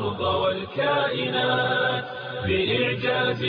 الأرض والكائنات بإعجاز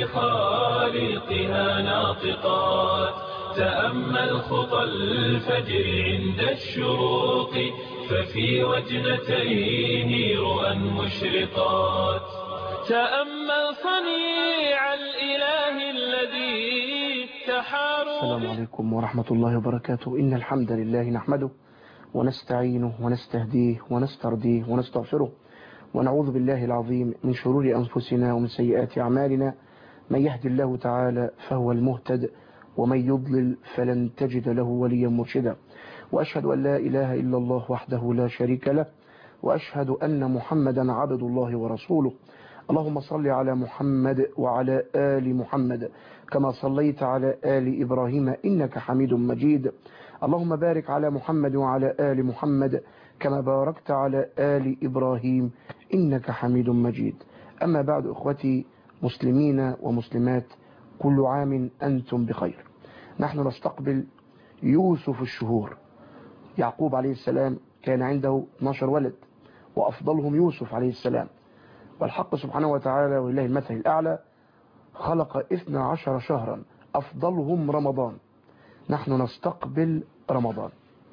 خالقها ناطقات تأمل خطى الفجر عند الشروق ففي وجنتيه رؤى مشرقات تأمل صنيع الإله الذي تحاروا السلام عليكم ورحمة الله وبركاته إن الحمد لله نحمده ونستعينه ونستهديه ونسترضيه ونستغفره ونعوذ بالله العظيم من شرور أنفسنا ومن سيئات أعمالنا من يهدي الله تعالى فهو المهتد ومن يضلل فلن تجد له وليا مرشدا وأشهد أن لا إله إلا الله وحده لا شريك له وأشهد أن محمدا عبد الله ورسوله اللهم صل على محمد وعلى آل محمد كما صليت على آل إبراهيم إنك حميد مجيد اللهم بارك على محمد وعلى آل محمد كما باركت على آل إبراهيم إنك حميد مجيد أما بعد أخوتي مسلمين ومسلمات كل عام أنتم بخير نحن نستقبل يوسف الشهور يعقوب عليه السلام كان عنده 12 ولد وأفضلهم يوسف عليه السلام والحق سبحانه وتعالى ولله المثل الأعلى خلق 12 شهرا أفضلهم رمضان نحن نستقبل رمضان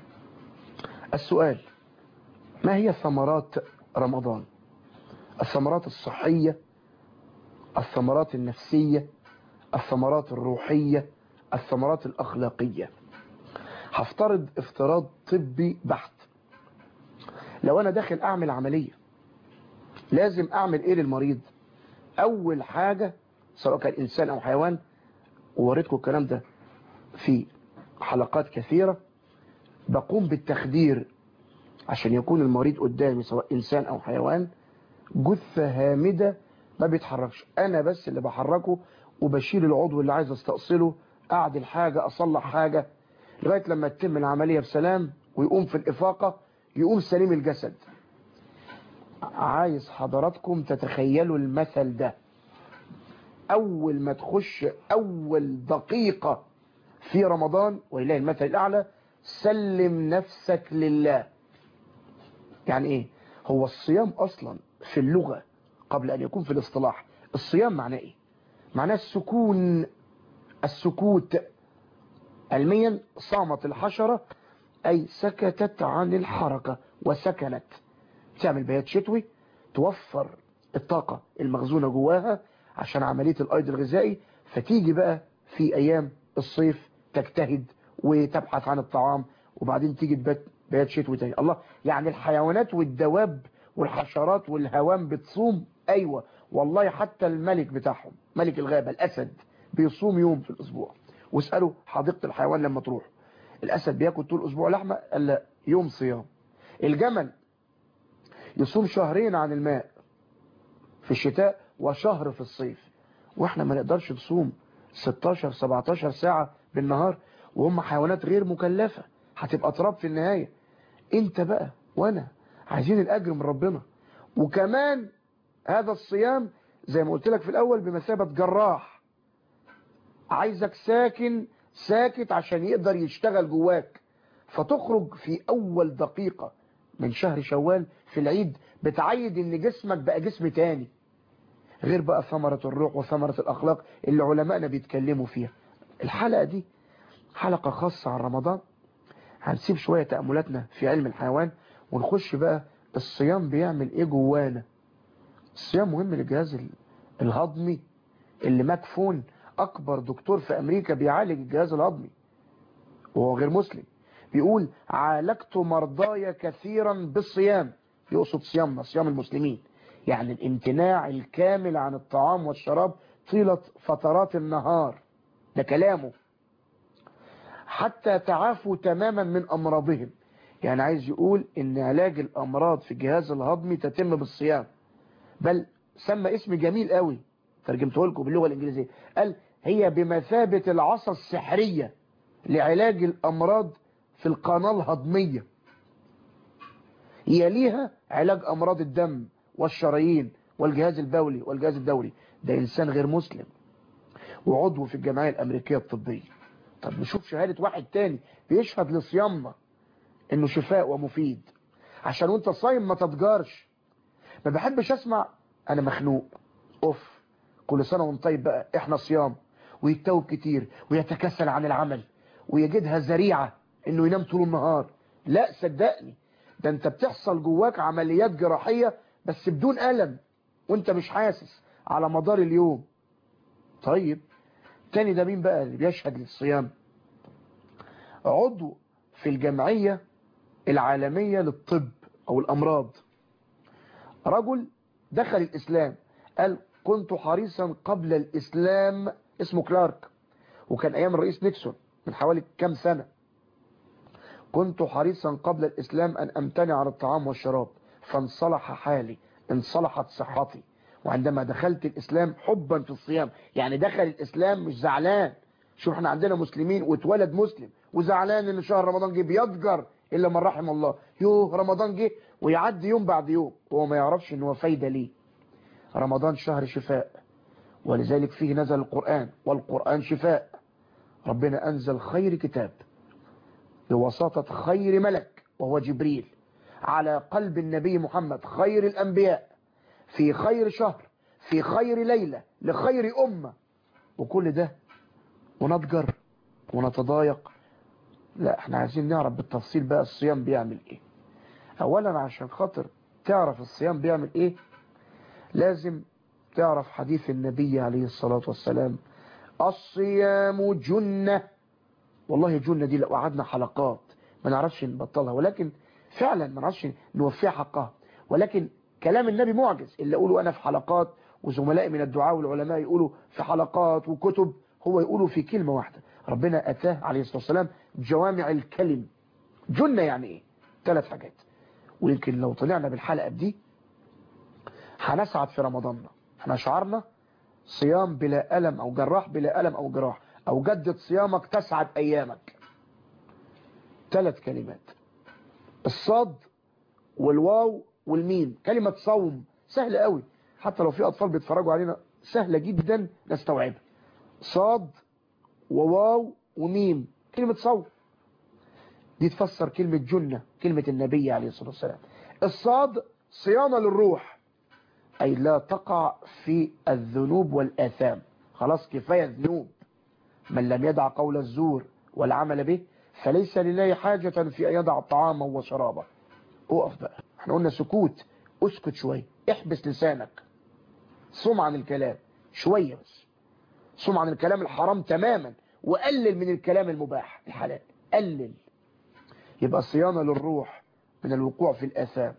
السؤال ما هي ثمرات رمضان الثمرات الصحية الثمرات النفسية الثمرات الروحية الثمرات الأخلاقية هفترض افتراض طبي بحت لو أنا داخل أعمل عملية لازم أعمل إيه للمريض أول حاجة سواء كان إنسان أو حيوان ووريتكم الكلام ده في حلقات كثيرة بقوم بالتخدير عشان يكون المريض قدامي سواء إنسان أو حيوان جثة هامدة ما بيتحركش أنا بس اللي بحركه وبشيل العضو اللي عايز استأصله أعدل حاجة أصلح حاجة لغاية لما تتم العملية بسلام ويقوم في الإفاقة يقوم سليم الجسد عايز حضراتكم تتخيلوا المثل ده أول ما تخش أول دقيقة في رمضان وإله المثل الأعلى سلم نفسك لله يعني إيه هو الصيام أصلا في اللغة قبل أن يكون في الاصطلاح الصيام معناه إيه معناه السكون السكوت علميا صامت الحشرة أي سكتت عن الحركة وسكنت تعمل بيات شتوي توفر الطاقة المخزونة جواها عشان عملية الأيض الغذائي فتيجي بقى في أيام الصيف تجتهد وتبحث عن الطعام وبعدين تيجي تبات بيات شتوي تاني الله يعني الحيوانات والدواب والحشرات والهوام بتصوم أيوة والله حتى الملك بتاعهم ملك الغابة الأسد بيصوم يوم في الأسبوع واسألوا حديقة الحيوان لما تروح الأسد بياكل طول أسبوع لحمة ألا يوم صيام الجمل يصوم شهرين عن الماء في الشتاء وشهر في الصيف واحنا ما نقدرش نصوم 16 17 ساعة بالنهار وهم حيوانات غير مكلفة هتبقى تراب في النهاية انت بقى وانا عايزين الاجر من ربنا وكمان هذا الصيام زي ما قلت لك في الاول بمثابة جراح عايزك ساكن ساكت عشان يقدر يشتغل جواك فتخرج في اول دقيقة من شهر شوال في العيد بتعيد ان جسمك بقى جسم تاني غير بقى ثمرة الروح وثمرة الاخلاق اللي علمائنا بيتكلموا فيها الحلقة دي حلقة خاصة عن رمضان هنسيب شوية تأملاتنا في علم الحيوان ونخش بقى الصيام بيعمل ايه جوانا الصيام مهم للجهاز الهضمي اللي مدفون اكبر دكتور في امريكا بيعالج الجهاز الهضمي وهو غير مسلم بيقول عالجت مرضاي كثيرا بالصيام يقصد صيامنا صيام المسلمين يعني الامتناع الكامل عن الطعام والشراب طيلة فترات النهار ده كلامه حتى تعافوا تماما من أمراضهم يعني عايز يقول ان علاج الأمراض في الجهاز الهضمي تتم بالصيام بل سمى اسم جميل قوي ترجمته لكم باللغة الإنجليزية قال هي بمثابة العصا السحرية لعلاج الأمراض في القناة الهضمية يليها علاج أمراض الدم والشرايين والجهاز البولي والجهاز الدوري ده إنسان غير مسلم وعضو في الجمعية الأمريكية الطبية طب نشوف شهادة واحد تاني بيشهد لصيامنا إنه شفاء ومفيد عشان وانت صايم ما تتجارش ما بحبش اسمع انا مخنوق اوف كل سنة وانت طيب بقى احنا صيام ويتوب كتير ويتكسل عن العمل ويجدها ذريعة انه ينام طول النهار لا صدقني ده انت بتحصل جواك عمليات جراحية بس بدون ألم وانت مش حاسس على مدار اليوم طيب تاني ده مين بقى اللي بيشهد للصيام عضو في الجمعية العالمية للطب او الامراض رجل دخل الاسلام قال كنت حريصا قبل الاسلام اسمه كلارك وكان ايام الرئيس نيكسون من حوالي كام سنة كنت حريصا قبل الاسلام ان امتنع عن الطعام والشراب فانصلح حالي انصلحت صحتي وعندما دخلت الاسلام حبا في الصيام يعني دخل الاسلام مش زعلان شوف احنا عندنا مسلمين واتولد مسلم وزعلان ان شهر رمضان جه بيضجر الا من رحم الله يوه رمضان جه ويعدي يوم بعد يوم وهو ما يعرفش ان هو فايده ليه رمضان شهر شفاء ولذلك فيه نزل القرآن والقرآن شفاء ربنا أنزل خير كتاب بوساطة خير ملك وهو جبريل على قلب النبي محمد خير الأنبياء في خير شهر في خير ليلة لخير أمة وكل ده ونتجر ونتضايق لا احنا عايزين نعرف بالتفصيل بقى الصيام بيعمل ايه اولا عشان خاطر تعرف الصيام بيعمل ايه لازم تعرف حديث النبي عليه الصلاة والسلام الصيام جنة والله جنة دي لو قعدنا حلقات ما نعرفش نبطلها ولكن فعلا ما نعرفش نوفيها حقها ولكن كلام النبي معجز اللي أقوله أنا في حلقات وزملائي من الدعاء والعلماء يقولوا في حلقات وكتب هو يقولوا في كلمة واحدة ربنا أتاه عليه الصلاة والسلام جوامع الكلم جنة يعني إيه ثلاث حاجات ويمكن لو طلعنا بالحلقة دي هنسعد في رمضاننا احنا شعرنا صيام بلا ألم أو جراح بلا ألم أو جراح أو جدد صيامك تسعد أيامك ثلاث كلمات الصاد والواو والميم كلمة صوم سهلة قوي حتى لو في أطفال بيتفرجوا علينا سهلة جدا نستوعبها صاد وواو وميم كلمة صوم دي تفسر كلمة جنة كلمة النبي عليه الصلاة والسلام الصاد صيانة للروح أي لا تقع في الذنوب والآثام خلاص كفاية ذنوب من لم يدع قول الزور والعمل به فليس لله حاجة في أن يدع طعامه وشرابه اقف بقى احنا قلنا سكوت اسكت شوية احبس لسانك صم عن الكلام شوية بس صم عن الكلام الحرام تماما وقلل من الكلام المباح الحلال قلل يبقى صيانة للروح من الوقوع في الآثام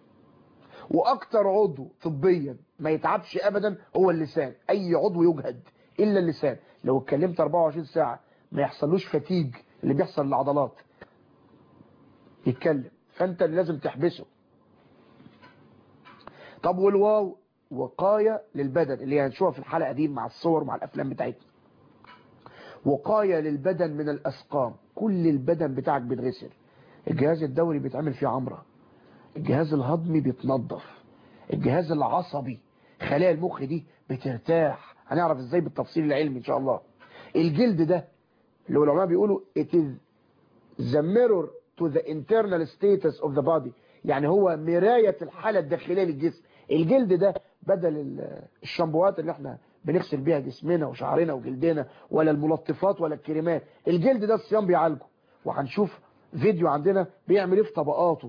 واكتر عضو طبيا ما يتعبش ابدا هو اللسان اي عضو يجهد الا اللسان لو اتكلمت 24 ساعة ما يحصلوش فتيج اللي بيحصل للعضلات يتكلم فانت اللي لازم تحبسه طب والواو وقاية للبدن اللي هنشوفها في الحلقة دي مع الصور مع الافلام بتاعتنا وقاية للبدن من الاسقام كل البدن بتاعك بيتغسل الجهاز الدوري بيتعمل فيه عمره الجهاز الهضمي بيتنظف الجهاز العصبي خلايا المخ دي بترتاح هنعرف ازاي بالتفصيل العلمي ان شاء الله الجلد ده اللي العلماء بيقولوا it is the mirror to the internal status of the body يعني هو مراية الحالة الداخلية للجسم الجلد ده بدل الشامبوهات اللي احنا بنغسل بيها جسمنا وشعرنا وجلدنا ولا الملطفات ولا الكريمات الجلد ده الصيام بيعالجه وهنشوف فيديو عندنا بيعمل ايه في طبقاته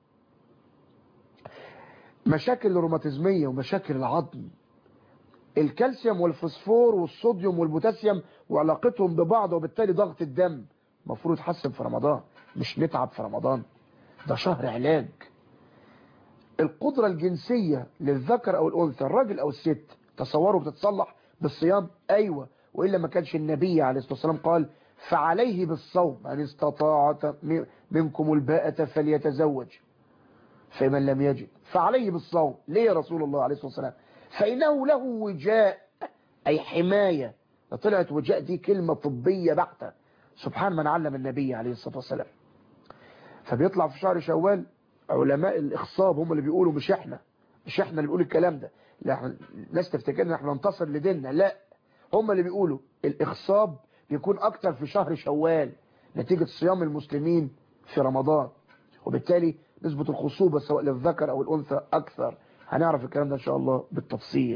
مشاكل الروماتيزمية ومشاكل العظم الكالسيوم والفوسفور والصوديوم والبوتاسيوم وعلاقتهم ببعض وبالتالي ضغط الدم المفروض يتحسن في رمضان مش نتعب في رمضان ده شهر علاج القدرة الجنسية للذكر او الانثى الراجل او الست تصوروا بتتصلح بالصيام ايوه وإلا ما كانش النبي عليه الصلاة والسلام قال فعليه بالصوم من استطاع منكم الباءة فليتزوج فمن لم يجد فعليه بالصوم ليه يا رسول الله عليه الصلاة والسلام فإنه له وجاء أي حماية طلعت وجاء دي كلمة طبية بحتة سبحان من علم النبي عليه الصلاة والسلام فبيطلع في شهر شوال علماء الإخصاب هم اللي بيقولوا مش احنا مش احنا اللي بيقولوا الكلام ده لا الناس تفتكرنا احنا ننتصر لديننا لا هم اللي بيقولوا الإخصاب بيكون أكتر في شهر شوال نتيجة صيام المسلمين في رمضان وبالتالي نسبة الخصوبة سواء للذكر أو الأنثى أكثر هنعرف الكلام ده ان شاء الله بالتفصيل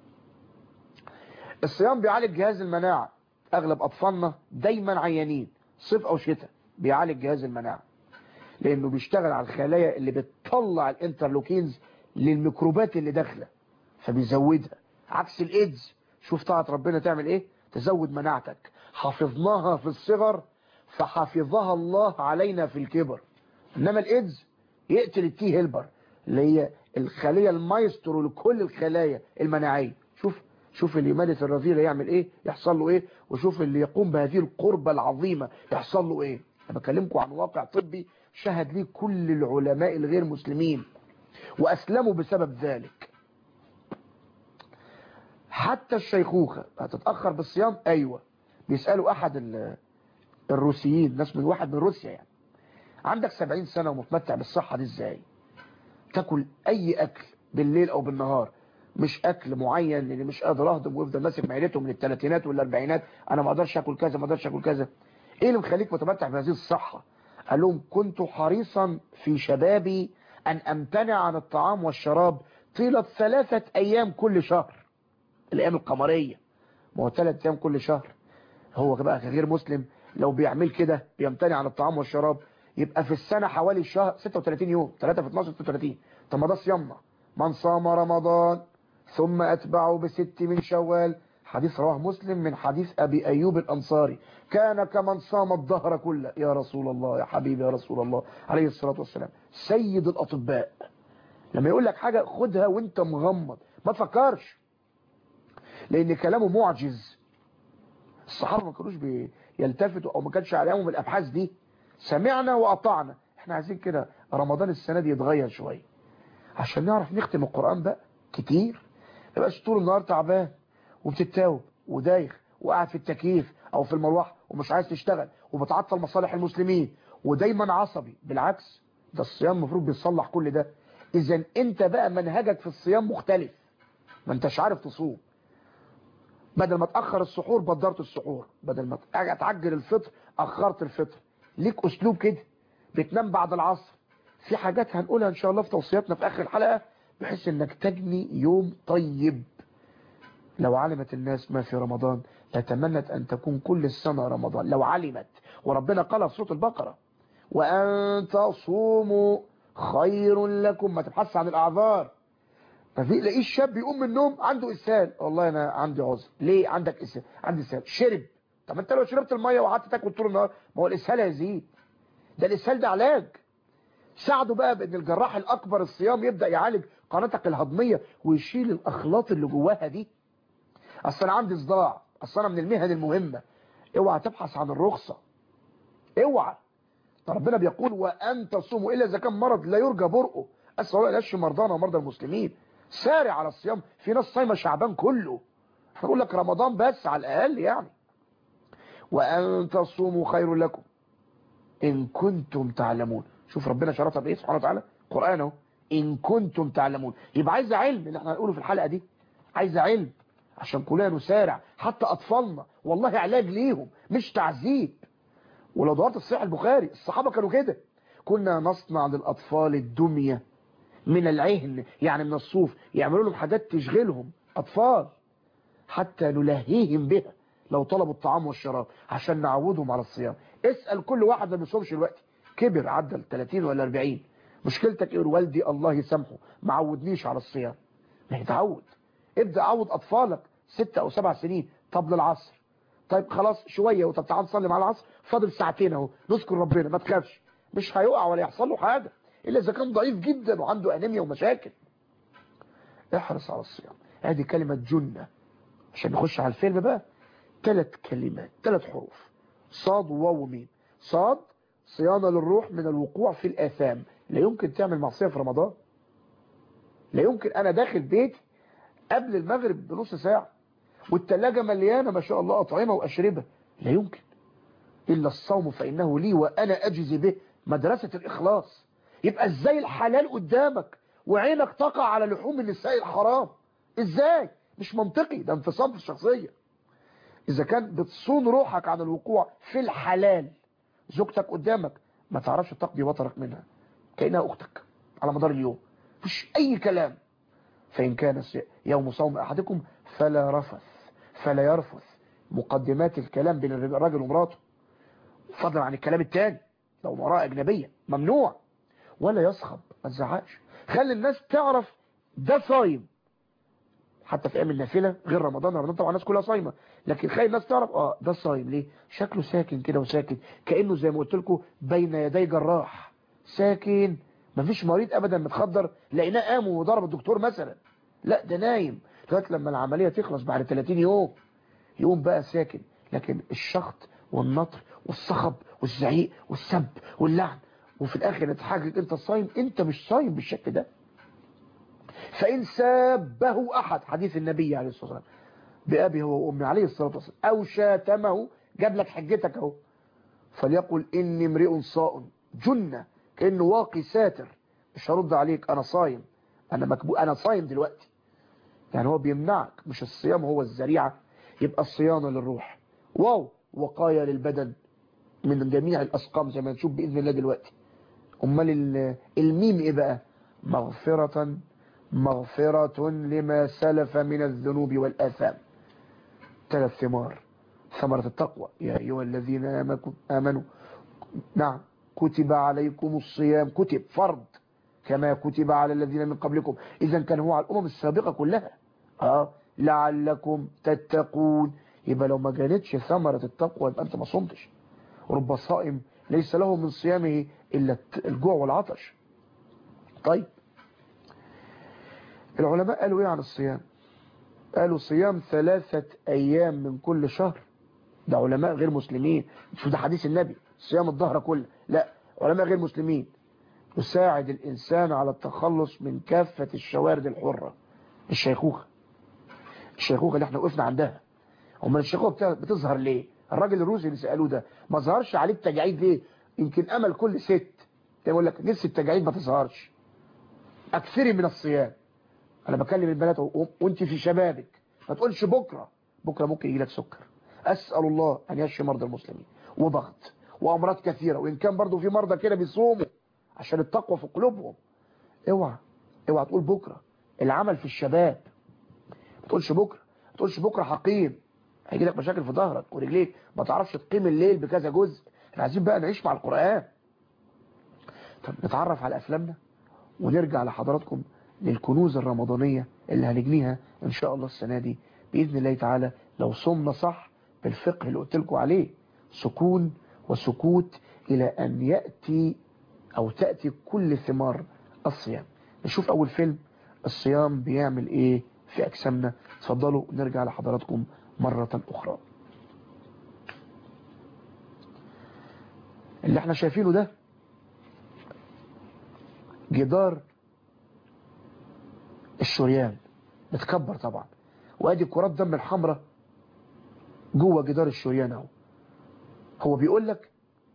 الصيام بيعالج جهاز المناعة اغلب اطفالنا دايما عيانين صيف او شتاء بيعالج جهاز المناعة لانه بيشتغل على الخلايا اللي بتطلع الانترلوكينز للميكروبات اللي داخله فبيزودها عكس الايدز شوف طاعة ربنا تعمل ايه تزود مناعتك حفظناها في الصغر فحفظها الله علينا في الكبر انما الايدز يقتل التي هيلبر اللي هي الخلية المايسترو لكل الخلايا المناعية شوف شوف اللي يمارس الرذيلة يعمل ايه يحصل له ايه وشوف اللي يقوم بهذه القربة العظيمة يحصل له ايه انا بكلمكم عن واقع طبي شهد ليه كل العلماء الغير مسلمين واسلموا بسبب ذلك حتى الشيخوخة هتتأخر بالصيام ايوه بيسألوا احد الروسيين ناس من واحد من روسيا يعني عندك 70 سنة ومتمتع بالصحة دي ازاي تاكل اي اكل بالليل او بالنهار مش اكل معين لاني مش قادر اهضم ويفضل ماسك معدته من الثلاثينات والاربعينات انا ما اقدرش اكل كذا ما اقدرش اكل كذا ايه اللي مخليك متمتع بهذه الصحة قال لهم كنت حريصا في شبابي ان امتنع عن الطعام والشراب طيلة ثلاثة ايام كل شهر الايام القمرية ما هو ثلاث ايام كل شهر هو بقى غير مسلم لو بيعمل كده بيمتنع عن الطعام والشراب يبقى في السنة حوالي الشهر 36 يوم 3 في 12 36 طب ما ده صيامنا من صام رمضان ثم أتبعه بست من شوال حديث رواه مسلم من حديث أبي أيوب الأنصاري كان كمن صام الظهر كله يا رسول الله يا حبيبي يا رسول الله عليه الصلاة والسلام سيد الأطباء لما يقول لك حاجة خدها وانت مغمض ما تفكرش لأن كلامه معجز الصحابة ما كانوش بيلتفتوا أو ما كانش عليهم الأبحاث دي سمعنا وأطعنا احنا عايزين كده رمضان السنة دي يتغير شوية عشان نعرف نختم القرآن بقى كتير ما يبقاش طول النهار تعبان وبتتاوب ودايخ وقاعد في التكييف او في المروحه ومش عايز تشتغل وبتعطل مصالح المسلمين ودايما عصبي بالعكس ده الصيام المفروض بيصلح كل ده اذا انت بقى منهجك في الصيام مختلف ما انتش عارف تصوم بدل ما تأخر السحور بدرت السحور بدل ما تعجل الفطر أخرت الفطر ليك أسلوب كده بتنام بعد العصر في حاجات هنقولها إن شاء الله في توصياتنا في آخر الحلقة بحيث إنك تجني يوم طيب لو علمت الناس ما في رمضان لتمنت أن تكون كل السنة رمضان لو علمت وربنا قال في سورة البقرة وأن تصوموا خير لكم ما تبحث عن الأعذار ففي لاقيه الشاب يقوم من النوم عنده اسهال والله انا عندي عذر ليه عندك اسهال عندي اسهال شرب طب انت لو شربت الميه وقعدت تاكل طول النهار ما هو الاسهال هيزيد ده الاسهال ده علاج ساعده بقى بان الجراح الاكبر الصيام يبدا يعالج قناتك الهضميه ويشيل الاخلاط اللي جواها دي اصل انا عندي صداع اصل انا من المهن المهمه اوعى تبحث عن الرخصه اوعى ربنا بيقول وان تصوموا الا اذا كان مرض لا يرجى برؤه اسال الله يشفي مرضانا ومرضى المسلمين سارع على الصيام في ناس صايمه شعبان كله هقول لك رمضان بس على الاقل يعني وان تصوموا خير لكم ان كنتم تعلمون شوف ربنا شرطها بايه سبحانه وتعالى قران اهو ان كنتم تعلمون يبقى عايزه علم اللي احنا هنقوله في الحلقه دي عايزه علم عشان كلنا نسارع حتى اطفالنا والله علاج ليهم مش تعذيب ولو دورت في صحيح البخاري الصحابه كانوا كده كنا نصنع للاطفال الدميه من العهن يعني من الصوف يعملوا لهم حاجات تشغلهم أطفال حتى نلهيهم بها لو طلبوا الطعام والشراب عشان نعودهم على الصيام اسأل كل واحد ما بيصومش الوقت كبر عدى ال 30 ولا 40 مشكلتك ايه والدي الله يسامحه ما عودنيش على الصيام ما يتعود ابدأ عود أطفالك ستة أو سبع سنين طب للعصر طيب خلاص شوية وطب تعال نصلي مع العصر فاضل ساعتين اهو نذكر ربنا ما تخافش مش هيقع ولا يحصل له حاجة إلا إذا كان ضعيف جدا وعنده أنيميا ومشاكل احرص على الصيام هذه كلمة جنة عشان نخش على الفيلم بقى ثلاث كلمات ثلاث حروف صاد وواو وميم صاد صيانة للروح من الوقوع في الآثام لا يمكن تعمل معصية في رمضان لا يمكن أنا داخل بيتي قبل المغرب بنص ساعة والتلاجة مليانة ما شاء الله أطعمة وأشربة لا يمكن إلا الصوم فإنه لي وأنا أجزي به مدرسة الإخلاص يبقى ازاي الحلال قدامك وعينك تقع على لحوم النساء الحرام ازاي مش منطقي ده انفصام في الشخصية اذا كان بتصون روحك عن الوقوع في الحلال زوجتك قدامك ما تعرفش تقضي وطرك منها كأنها اختك على مدار اليوم مش اي كلام فإن كان يوم صوم أحدكم فلا رفث فلا يرفث مقدمات الكلام بين الراجل ومراته فضلا عن الكلام التاني لو امرأة أجنبية ممنوع ولا يصخب ما تزعقش خلي الناس تعرف ده صايم حتى في ايام النافله غير رمضان رمضان طبعا الناس كلها صايمه لكن خلي الناس تعرف اه ده صايم ليه شكله ساكن كده وساكن كانه زي ما قلت لكم بين يدي جراح ساكن مفيش مريض ابدا متخدر لقيناه قام وضرب الدكتور مثلا لا ده نايم لغايه لما العمليه تخلص بعد 30 يوم يقوم بقى ساكن لكن الشخط والنطر والصخب والزعيق والسب واللعن وفي الاخر نتحقق انت صايم انت مش صايم بالشكل ده فإن سابه أحد حديث النبي عليه الصلاة والسلام بأبي هو وأمي عليه الصلاة والسلام أو شاتمه جاب لك حجتك اهو فليقل إني امرئ صائم جنة كأنه واقي ساتر مش هرد عليك أنا صايم أنا مكبو أنا صايم دلوقتي يعني هو بيمنعك مش الصيام هو الزريعة يبقى الصيانة للروح واو وقاية للبدن من جميع الأسقام زي ما نشوف بإذن الله دلوقتي أمال الميم إيه بقى مغفرة مغفرة لما سلف من الذنوب والآثام ثلاث ثمار ثمرة التقوى يا أيها الذين آمنوا نعم كتب عليكم الصيام كتب فرض كما كتب على الذين من قبلكم إذا كان هو على الأمم السابقة كلها آه لعلكم تتقون يبقى لو ما كانتش ثمرة التقوى يبقى أنت ما صمتش رب صائم ليس له من صيامه إلا الجوع والعطش طيب العلماء قالوا ايه عن الصيام قالوا صيام ثلاثة ايام من كل شهر ده علماء غير مسلمين شو ده حديث النبي صيام الظهر كله لا علماء غير مسلمين يساعد الانسان على التخلص من كافة الشوارد الحرة الشيخوخة الشيخوخة اللي احنا وقفنا عندها امال الشيخوخة بتظهر ليه الراجل الروسي اللي سألوه ده ما ظهرش عليه التجاعيد ليه يمكن امل كل ست يقول لك نفس التجاعيد ما تظهرش اكثري من الصيام انا بكلم البنات وانت في شبابك ما تقولش بكرة بكرة ممكن يجي لك سكر اسأل الله ان يشفي مرضى المسلمين وضغط وامراض كثيرة وان كان برضو في مرضى كده بيصوموا عشان التقوى في قلوبهم اوعى اوعى تقول بكرة العمل في الشباب ما تقولش بكرة ما تقولش بكرة حقيم هيجي لك مشاكل في ظهرك ورجليك ما تعرفش تقيم الليل بكذا جزء احنا عايزين بقى نعيش مع القرآن طب نتعرف على افلامنا ونرجع لحضراتكم للكنوز الرمضانية اللي هنجنيها ان شاء الله السنة دي بإذن الله تعالى لو صمنا صح بالفقه اللي قلت لكم عليه سكون وسكوت إلى أن يأتي أو تأتي كل ثمار الصيام نشوف أول فيلم الصيام بيعمل إيه في أجسامنا تفضلوا نرجع لحضراتكم مرة أخرى اللي احنا شايفينه ده جدار الشريان متكبر طبعا وادي كرات دم الحمراء جوه جدار الشريان اهو هو بيقول لك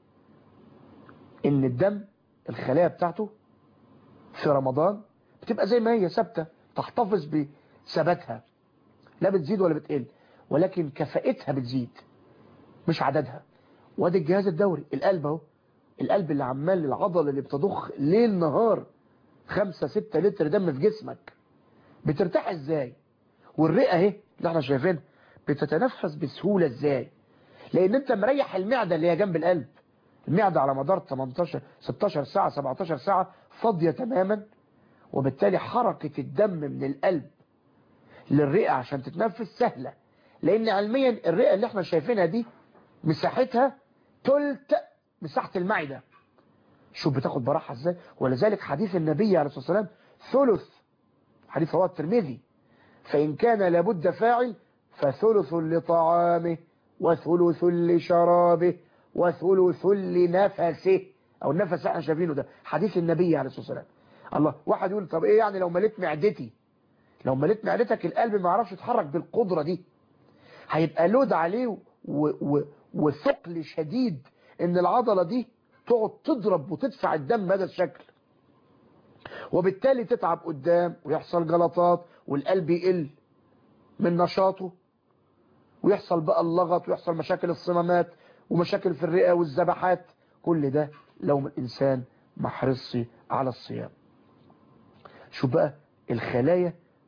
ان الدم الخلايا بتاعته في رمضان بتبقى زي ما هي ثابته تحتفظ بثباتها لا بتزيد ولا بتقل ولكن كفاءتها بتزيد مش عددها وادي الجهاز الدوري القلب اهو القلب اللي عمال العضله اللي بتضخ ليل نهار خمسة ستة لتر دم في جسمك بترتاح ازاي والرئة اهي اللي احنا شايفينها بتتنفس بسهولة ازاي لان انت مريح المعدة اللي هي جنب القلب المعدة على مدار 18 16 ساعة 17 ساعة فاضية تماما وبالتالي حركة الدم من القلب للرئة عشان تتنفس سهلة لان علميا الرئة اللي احنا شايفينها دي مساحتها تلت مساحة المعدة شوف بتاخد براحة ازاي ولذلك حديث النبي عليه الصلاة والسلام ثلث حديث رواه الترمذي فإن كان لابد فاعل فثلث لطعامه وثلث لشرابه وثلث لنفسه او النفس احنا شايفينه ده حديث النبي عليه الصلاة والسلام الله واحد يقول طب ايه يعني لو مليت معدتي لو مليت معدتك القلب ما يعرفش يتحرك بالقدرة دي هيبقى لود عليه و... و... وثقل شديد ان العضلة دي تقعد تضرب وتدفع الدم بهذا الشكل وبالتالي تتعب قدام ويحصل جلطات والقلب يقل من نشاطه ويحصل بقى اللغط ويحصل مشاكل الصمامات ومشاكل في الرئة والذبحات كل ده لو الإنسان ما حرصش على الصيام شوف بقى الخلايا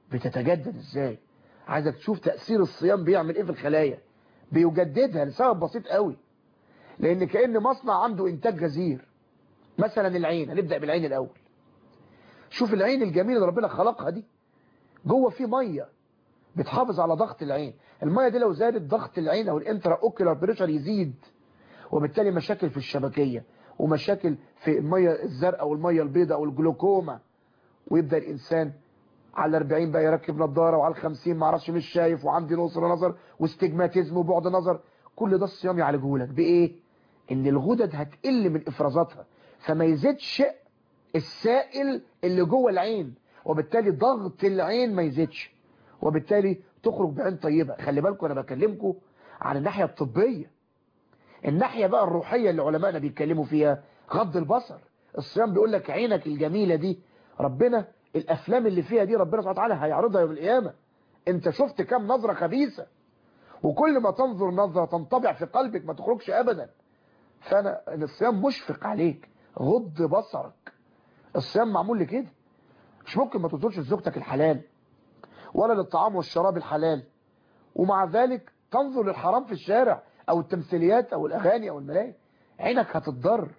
بتتجدد ازاي عايزك تشوف تأثير الصيام بيعمل ايه في الخلايا بيجددها لسبب بسيط قوي لان كأن مصنع عنده انتاج جزير مثلا العين هنبدأ بالعين الاول شوف العين الجميلة اللي ربنا خلقها دي جوه في مية بتحافظ على ضغط العين المية دي لو زادت ضغط العين او الانترا اوكيولار بريشر يزيد وبالتالي مشاكل في الشبكية ومشاكل في المية الزرقاء والمية البيضاء والجلوكوما ويبدأ الإنسان على 40 بقى يركب نظارة وعلى 50 ما اعرفش مش شايف وعندي نصر نظر واستجماتيزم وبعد نظر كل ده الصيام يعالجه لك بإيه؟ إن الغدد هتقل من إفرازاتها فما يزيدش السائل اللي جوه العين وبالتالي ضغط العين ما يزيدش وبالتالي تخرج بعين طيبة خلي بالكم أنا بكلمكم عن الناحية الطبية الناحية بقى الروحية اللي علمائنا بيتكلموا فيها غض البصر الصيام بيقول لك عينك الجميلة دي ربنا الأفلام اللي فيها دي ربنا سبحانه وتعالى هيعرضها يوم القيامة انت شفت كام نظرة خبيثة وكل ما تنظر نظرة تنطبع في قلبك ما تخرجش أبدا فأنا الصيام مشفق عليك غض بصرك الصيام معمول لكده مش ممكن ما تطولش لزوجتك الحلال ولا للطعام والشراب الحلال ومع ذلك تنظر للحرام في الشارع او التمثيليات او الاغاني او الملاهي عينك هتتضر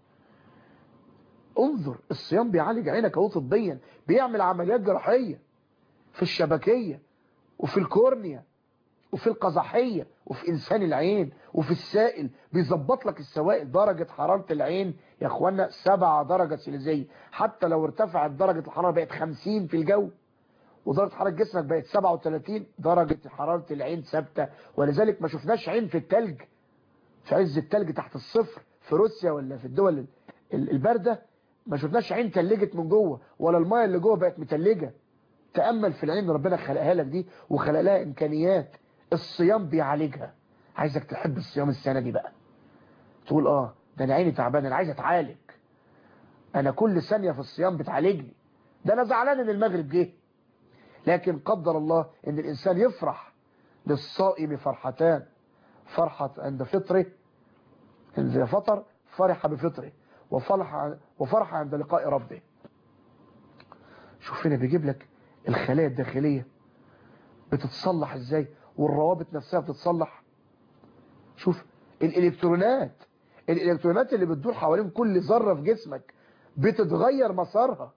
انظر الصيام بيعالج عينك اهو طبيا بيعمل عمليات جراحيه في الشبكيه وفي الكورنيا وفي القزحيه وفي انسان العين وفي السائل بيظبط لك السوائل درجه حراره العين يا اخوانا 7 درجه سيليزيه حتى لو ارتفعت درجه الحراره بقت 50 في الجو ودرجة حرارة جسمك بقت 37 درجة حرارة العين ثابتة ولذلك ما شفناش عين في التلج في عز التلج تحت الصفر في روسيا ولا في الدول الباردة ما شفناش عين تلجت من جوه ولا المايه اللي جوه بقت متلجة تأمل في العين ربنا خلقها لك دي وخلق لها إمكانيات الصيام بيعالجها عايزك تحب الصيام السنة دي بقى تقول اه ده انا عيني تعبان انا عايز اتعالج انا كل ثانية في الصيام بتعالجني ده انا زعلان ان المغرب جه لكن قدر الله ان الانسان يفرح للصائم فرحتان فرحة عند فطره إذا فطر فرح بفطره وفرح, وفرح عند لقاء ربه شوف هنا بيجيب لك الخلايا الداخلية بتتصلح ازاي والروابط نفسها بتتصلح شوف الالكترونات الالكترونات اللي بتدور حوالين كل ذرة في جسمك بتتغير مسارها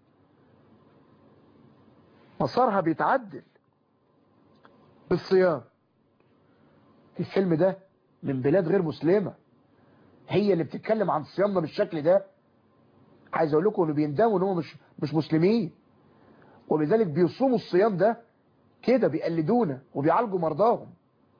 مسارها بيتعدل بالصيام الفيلم ده من بلاد غير مسلمة هي اللي بتتكلم عن صيامنا بالشكل ده عايز اقول لكم انه بيندموا ان هم مش مش مسلمين وبذلك بيصوموا الصيام ده كده بيقلدونا وبيعالجوا مرضاهم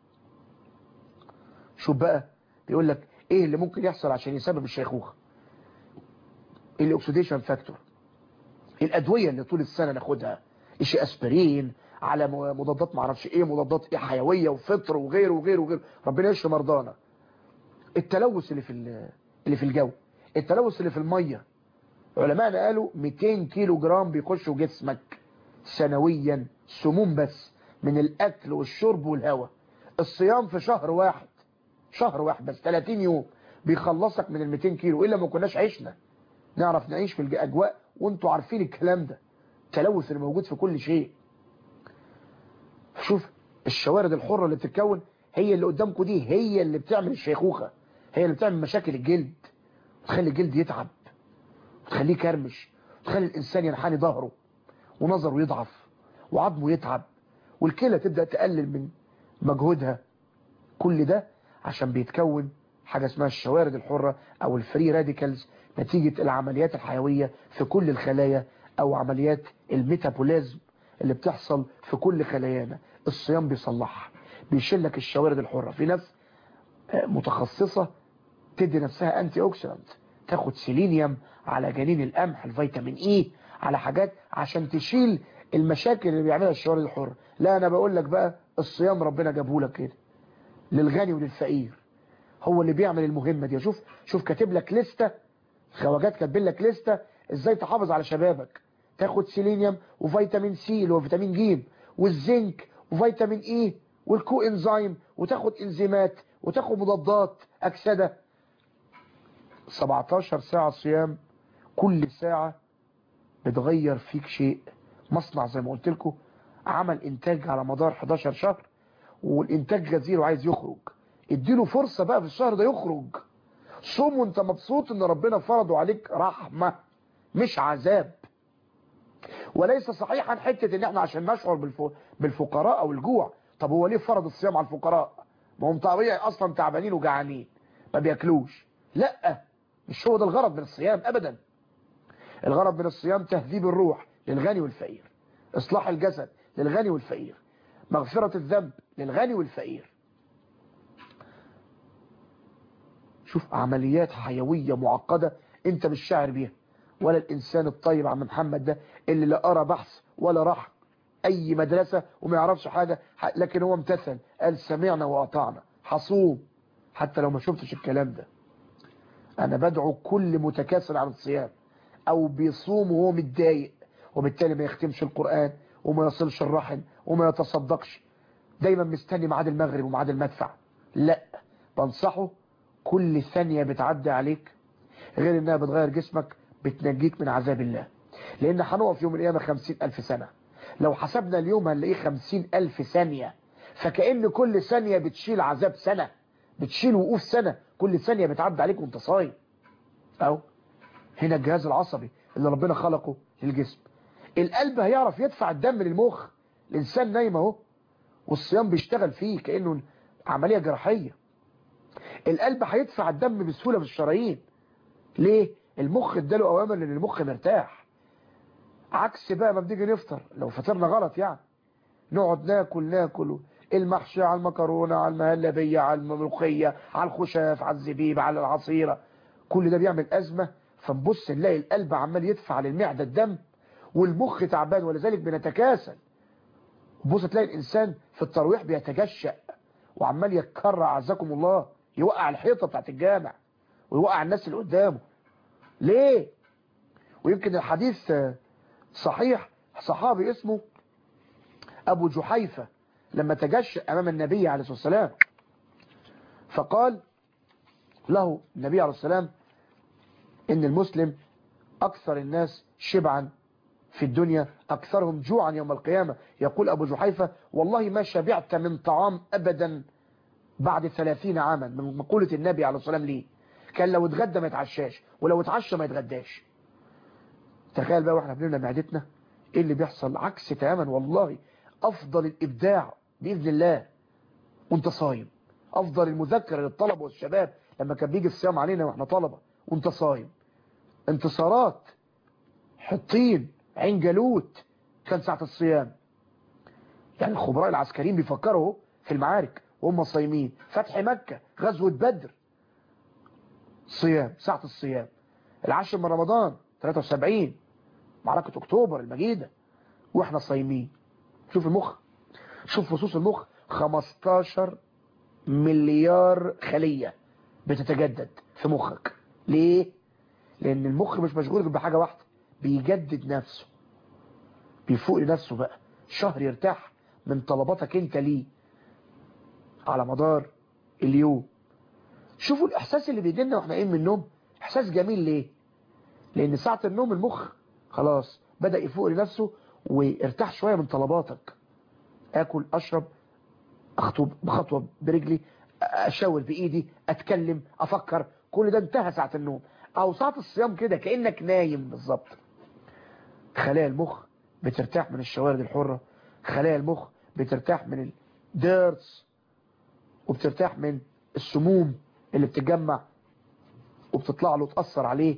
شوف بقى بيقول لك ايه اللي ممكن يحصل عشان يسبب الشيخوخه الاكسيديشن فاكتور الادويه اللي طول السنه ناخدها ايش اسبرين على مضادات معرفش ايه مضادات ايه حيويه وفطر وغيره وغيره وغيره ربنا يشفي مرضانا التلوث اللي في اللي في الجو التلوث اللي في الميه علماءنا قالوا 200 كيلو جرام بيخشوا جسمك سنويا سموم بس من الاكل والشرب والهواء الصيام في شهر واحد شهر واحد بس 30 يوم بيخلصك من ال 200 كيلو الا ما كناش عشنا نعرف نعيش في الاجواء وانتوا عارفين الكلام ده التلوث اللي موجود في كل شيء شوف الشوارد الحرة اللي بتتكون هي اللي قدامكم دي هي اللي بتعمل الشيخوخة هي اللي بتعمل مشاكل الجلد وتخلي الجلد يتعب وتخليه كرمش وتخلي الإنسان ينحني ظهره ونظره يضعف وعظمه يتعب والكلى تبدأ تقلل من مجهودها كل ده عشان بيتكون حاجة اسمها الشوارد الحرة أو الفري راديكالز نتيجة العمليات الحيوية في كل الخلايا أو عمليات الميتابوليزم اللي بتحصل في كل خلايانا الصيام بيصلحها بيشيل لك الشوارد الحرة في ناس متخصصة تدي نفسها انتي اوكسيدانت تاخد سيلينيوم على جنين القمح الفيتامين اي على حاجات عشان تشيل المشاكل اللي بيعملها الشوارد الحرة لا انا بقول لك بقى الصيام ربنا جابه لك كده للغني وللفقير هو اللي بيعمل المهمة دي شوف شوف كاتب لك لستة خواجات كاتبين لك لستة ازاي تحافظ على شبابك تاخد سيلينيوم وفيتامين سي اللي هو فيتامين ج والزنك وفيتامين اي والكو انزيم وتاخد انزيمات وتاخد مضادات اكسده 17 ساعة صيام كل ساعة بتغير فيك شيء مصنع زي ما قلت لكم عمل انتاج على مدار 11 شهر والانتاج جزيل وعايز يخرج اديله فرصة بقى في الشهر ده يخرج صوم وانت مبسوط ان ربنا فرضه عليك رحمة مش عذاب وليس صحيحا حتة ان احنا عشان نشعر بالفقراء او الجوع طب هو ليه فرض الصيام على الفقراء ما هم طبيعي اصلا تعبانين وجعانين ما بياكلوش لا مش هو ده الغرض من الصيام ابدا الغرض من الصيام تهذيب الروح للغني والفقير اصلاح الجسد للغني والفقير مغفرة الذنب للغني والفقير شوف عمليات حيوية معقدة انت مش شاعر بيها ولا الانسان الطيب عم محمد ده اللي لا ارى بحث ولا راح اي مدرسة وما يعرفش حاجة لكن هو امتثل قال سمعنا واطعنا حصوم حتى لو ما شفتش الكلام ده انا بدعو كل متكاسل عن الصيام او بيصوم وهو متضايق وبالتالي ما يختمش القرآن وما يصلش الرحم وما يتصدقش دايما مستني ميعاد المغرب وميعاد المدفع لا بنصحه كل ثانية بتعدي عليك غير انها بتغير جسمك بتنجيك من عذاب الله لان هنقف يوم القيامة خمسين الف سنة لو حسبنا اليوم هنلاقيه خمسين الف ثانية فكأن كل ثانية بتشيل عذاب سنة بتشيل وقوف سنة كل ثانية بتعدي عليك وانت صايم او هنا الجهاز العصبي اللي ربنا خلقه للجسم القلب هيعرف يدفع الدم للمخ الانسان نايم اهو والصيام بيشتغل فيه كأنه عملية جراحية القلب هيدفع الدم بسهولة في الشرايين ليه المخ اداله اوامر لان المخ مرتاح عكس بقى ما بنيجي نفطر لو فطرنا غلط يعني نقعد ناكل ناكل المحشي على المكرونه على المهلبيه على الملوخيه على الخشاف على الزبيب على العصيره كل ده بيعمل ازمه فنبص نلاقي القلب عمال يدفع للمعده الدم والمخ تعبان ولذلك بنتكاسل بص تلاقي الانسان في الترويح بيتجشأ وعمال يتكرع عزكم الله يوقع الحيطه بتاعت الجامع ويوقع الناس اللي قدامه ليه ويمكن الحديث صحيح صحابي اسمه ابو جحيفة لما تجشأ امام النبي عليه الصلاة والسلام فقال له النبي عليه الصلاة والسلام ان المسلم اكثر الناس شبعا في الدنيا اكثرهم جوعا يوم القيامة يقول ابو جحيفة والله ما شبعت من طعام ابدا بعد ثلاثين عاما من مقولة النبي عليه الصلاة والسلام ليه كان لو اتغدى ما يتعشاش ولو اتعشى ما يتغداش تخيل بقى واحنا بنملى معدتنا ايه اللي بيحصل عكس تماما والله افضل الابداع باذن الله وانت صايم افضل المذكره للطلبه والشباب لما كان بيجي الصيام علينا واحنا طلبه وانت صايم انتصارات حطين عين جالوت كان ساعه الصيام يعني الخبراء العسكريين بيفكروا في المعارك وهم صايمين فتح مكه غزوه بدر صيام ساعة الصيام العاشر من رمضان 73 معركة اكتوبر المجيدة واحنا صايمين شوف المخ شوف فصوص المخ 15 مليار خلية بتتجدد في مخك ليه لان المخ مش مشغول بحاجة واحدة بيجدد نفسه بيفوق لنفسه بقى شهر يرتاح من طلباتك انت ليه على مدار اليوم شوفوا الإحساس اللي بيجي لنا واحنا قايمين من النوم إحساس جميل ليه لأن ساعة النوم المخ خلاص بدأ يفوق لنفسه ويرتاح شوية من طلباتك أكل أشرب أخطب بخطوة برجلي أشاور بإيدي أتكلم أفكر كل ده انتهى ساعة النوم أو ساعة الصيام كده كأنك نايم بالظبط خلايا المخ بترتاح من الشوارد الحرة خلايا المخ بترتاح من الديرتس وبترتاح من السموم اللي بتتجمع وبتطلع له تأثر عليه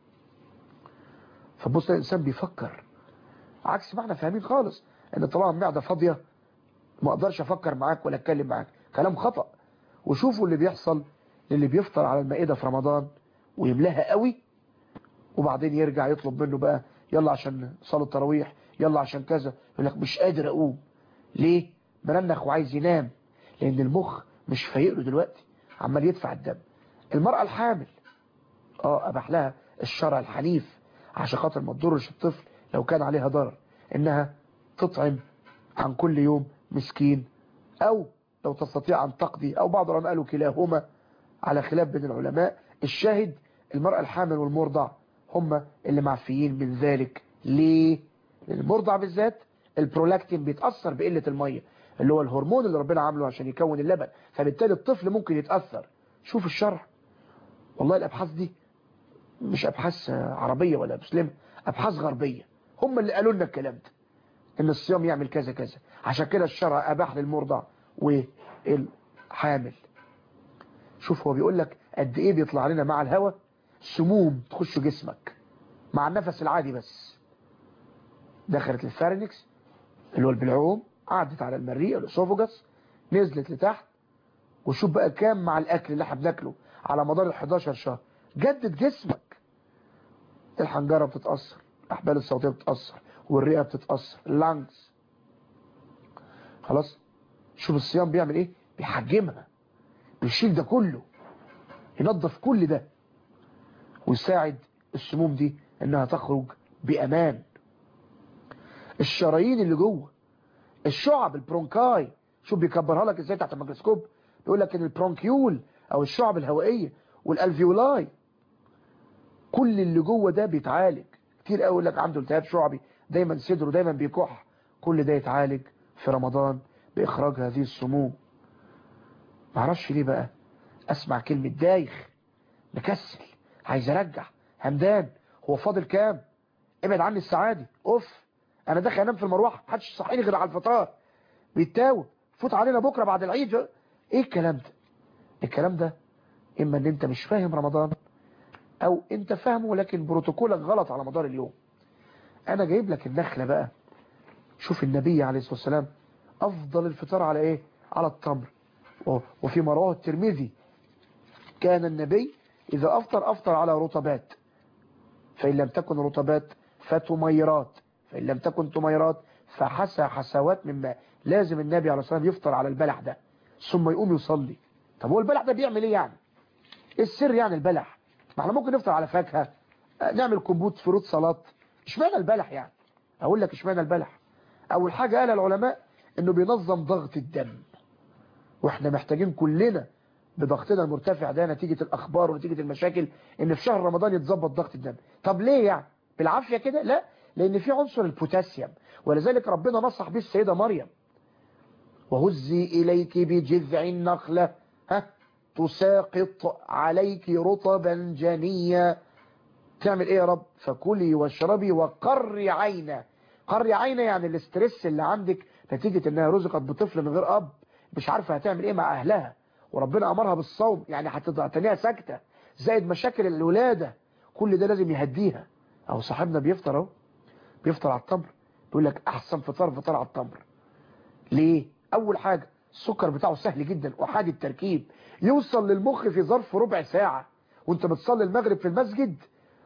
فبص الإنسان بيفكر عكس ما احنا فاهمين خالص ان طالما المعدة فاضية ما اقدرش افكر معاك ولا اتكلم معاك كلام خطأ وشوفوا اللي بيحصل للي بيفطر على المائدة في رمضان ويملاها قوي وبعدين يرجع يطلب منه بقى يلا عشان صلاة التراويح يلا عشان كذا يقول لك مش قادر اقوم ليه مننخ وعايز ينام لان المخ مش فايق له دلوقتي عمال يدفع الدم المرأة الحامل اه اباح لها الشرع الحنيف عشان خاطر ما تضرش الطفل لو كان عليها ضرر انها تطعم عن كل يوم مسكين او لو تستطيع ان تقضي او بعض العلماء قالوا كلاهما على خلاف بين العلماء الشاهد المرأة الحامل والمرضع هم اللي معفيين من ذلك ليه لان المرضع بالذات البرولاكتين بيتاثر بقله الميه اللي هو الهرمون اللي ربنا عامله عشان يكون اللبن فبالتالي الطفل ممكن يتاثر شوف الشرح والله الابحاث دي مش ابحاث عربيه ولا مسلمه ابحاث غربيه هم اللي قالوا لنا الكلام ده ان الصيام يعمل كذا كذا عشان كده الشرع اباح للمرضع والحامل شوف هو بيقول لك قد ايه بيطلع لنا مع الهواء سموم تخش جسمك مع النفس العادي بس دخلت الفارنكس اللي هو البلعوم قعدت على المريء الاسوفوجاس نزلت لتحت وشوف بقى كام مع الاكل اللي احنا بناكله على مدار ال 11 شهر جدد جسمك الحنجره بتتاثر الاحبال الصوتيه بتتاثر والرئه بتتاثر اللانجز خلاص شوف الصيام بيعمل ايه بيحجمها بيشيل ده كله ينظف كل ده ويساعد السموم دي انها تخرج بامان الشرايين اللي جوه الشعب البرونكاي شوف بيكبرها لك ازاي تحت الميكروسكوب بيقول لك ان البرونكيول او الشعب الهوائيه والالفيولاي كل اللي جوه ده بيتعالج كتير قوي يقول لك عنده التهاب شعبي دايما صدره دايما بيكح كل ده يتعالج في رمضان باخراج هذه السموم معرفش ليه بقى اسمع كلمه دايخ مكسل عايز ارجع همدان هو فاضل كام ابعد عني السعادي اوف انا داخل انام في المروحه محدش يصحيني غير على الفطار بيتاوب فوت علينا بكره بعد العيد ايه الكلام ده الكلام ده اما ان انت مش فاهم رمضان او انت فاهمه ولكن بروتوكولك غلط على مدار اليوم انا جايب لك النخلة بقى شوف النبي عليه الصلاة والسلام افضل الفطار على ايه على التمر وفي رواه الترمذي كان النبي اذا افطر افطر على رطبات فان لم تكن رطبات فتميرات فان لم تكن تميرات فحسى حسوات من ماء لازم النبي عليه الصلاة والسلام يفطر على البلح ده ثم يقوم يصلي طب هو البلح ده بيعمل ايه يعني ايه السر يعني البلح ما احنا ممكن نفطر على فاكهه نعمل كومبوت فروت سلطه اشمعنى البلح يعني اقول لك اشمعنى البلح اول حاجه قال العلماء انه بينظم ضغط الدم واحنا محتاجين كلنا بضغطنا المرتفع ده نتيجه الاخبار ونتيجه المشاكل ان في شهر رمضان يتظبط ضغط الدم طب ليه يعني بالعافيه كده لا لان في عنصر البوتاسيوم ولذلك ربنا نصح به السيده مريم وهزي اليك بجذع النخله ها تساقط عليك رطبا جنيا تعمل ايه يا رب فكلي واشربي وقري عينا قري عينا يعني الاسترس اللي عندك نتيجة انها رزقت بطفل من غير اب مش عارفة هتعمل ايه مع اهلها وربنا امرها بالصوم يعني هتتنيها ساكتة زائد مشاكل الولادة كل ده لازم يهديها او صاحبنا بيفطر اهو بيفطر على التمر بيقول لك احسن فطار فطار على التمر ليه اول حاجة السكر بتاعه سهل جدا وحاد التركيب يوصل للمخ في ظرف ربع ساعة وانت بتصلي المغرب في المسجد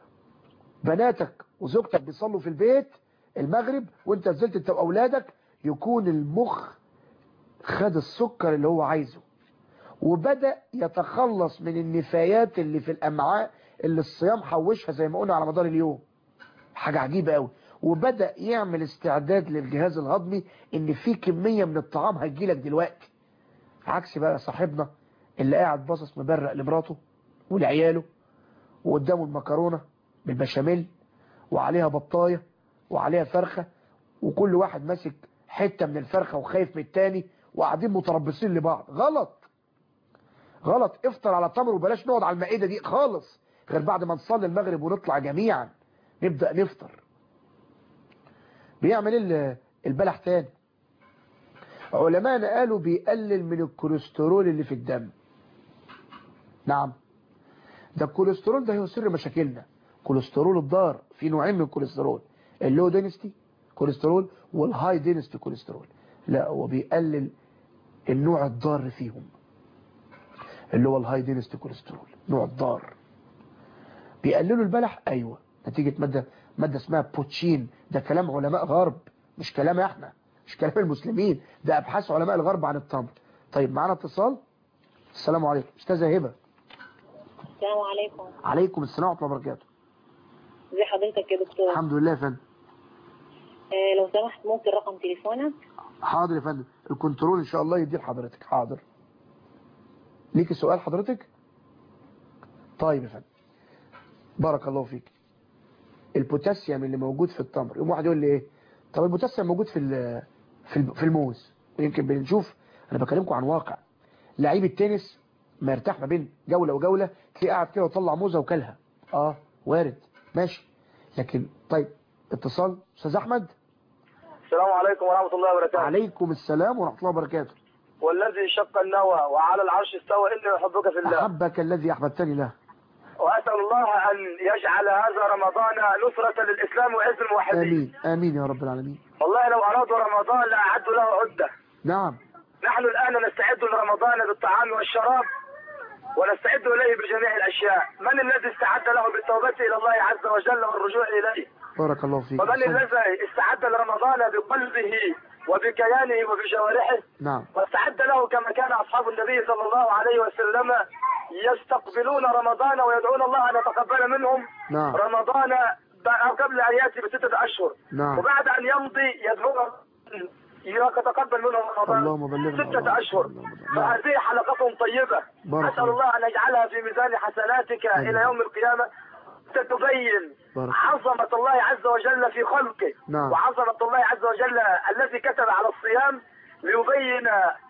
بناتك وزوجتك بيصلوا في البيت المغرب وانت نزلت انت واولادك يكون المخ خد السكر اللي هو عايزه وبدأ يتخلص من النفايات اللي في الامعاء اللي الصيام حوشها زي ما قلنا على مدار اليوم حاجة عجيبة قوي وبدأ يعمل استعداد للجهاز الهضمي ان في كمية من الطعام هتجيلك دلوقتي عكس بقى صاحبنا اللي قاعد باصص مبرق لمراته ولعياله وقدامه المكرونة بالبشاميل وعليها بطاية وعليها فرخة وكل واحد ماسك حتة من الفرخة وخايف من التاني وقاعدين متربصين لبعض غلط غلط افطر على تمر وبلاش نقعد على المائدة دي خالص غير بعد ما نصلي المغرب ونطلع جميعا نبدأ نفطر بيعمل البلح تاني علماء قالوا بيقلل من الكوليسترول اللي في الدم نعم ده الكوليسترول ده هو سر مشاكلنا كوليسترول الضار في نوعين من الكوليسترول اللو دينستي كوليسترول والهاي دينستي كوليسترول لا هو بيقلل النوع الضار فيهم اللي هو الهاي دينستي كوليسترول نوع الضار بيقللوا البلح ايوه نتيجة مادة مادة اسمها بوتشين ده كلام علماء غرب مش كلام احنا مش كلام المسلمين ده ابحاث علماء الغرب عن التمر طيب معانا اتصال السلام عليكم استاذه هبه السلام عليكم عليكم السلام ورحمه الله وبركاته ازي حضرتك يا دكتور الحمد لله يا فندم آه لو سمحت ممكن رقم تليفونك حاضر يا فندم الكنترول ان شاء الله يدير حضرتك حاضر ليك سؤال حضرتك طيب يا فندم بارك الله فيك البوتاسيوم اللي موجود في التمر يوم واحد يقول لي ايه طب البوتاسيوم موجود في ال- في ال- في الموز ويمكن بنشوف انا بكلمكم عن واقع لعيب التنس ما يرتاح ما بين جولة وجولة تلاقيه قاعد كده وطلع موزة وكلها اه وارد ماشي لكن طيب اتصال استاذ احمد السلام عليكم ورحمة الله وبركاته عليكم السلام ورحمة الله وبركاته والذي شق النوى وعلى العرش استوى إني أحبك في الله احبك الذي احببتني له وأسأل الله أن يجعل هذا رمضان نصرة للإسلام وعز الموحدين امين امين يا رب العالمين والله لو أرادوا رمضان لأعدوا له عدة نعم نحن الآن نستعد لرمضان بالطعام والشراب ونستعد إليه بجميع الأشياء من الذي استعد له بالتوبة إلى الله عز وجل والرجوع إليه بارك الله فيك ومن الذي استعد لرمضان بقلبه وبكيانه وبجوارحه نعم واستعد له كما كان اصحاب النبي صلى الله عليه وسلم يستقبلون رمضان ويدعون الله ان يتقبل منهم نعم. رمضان ب- قبل ان ياتي بسته اشهر نعم. وبعد ان يمضي يدعون يتقبل منهم رمضان اللهم بلغنا ستة اللهم أشهر بلغنا. نعم. فهذه حلقة طيبة بارك أسأل الله. الله أن يجعلها في ميزان حسناتك آمين. إلى يوم القيامة ستبين بارك. عظمة الله عز وجل في خلقه نعم. وعظمة الله عز وجل الذي كتب على الصيام ليبين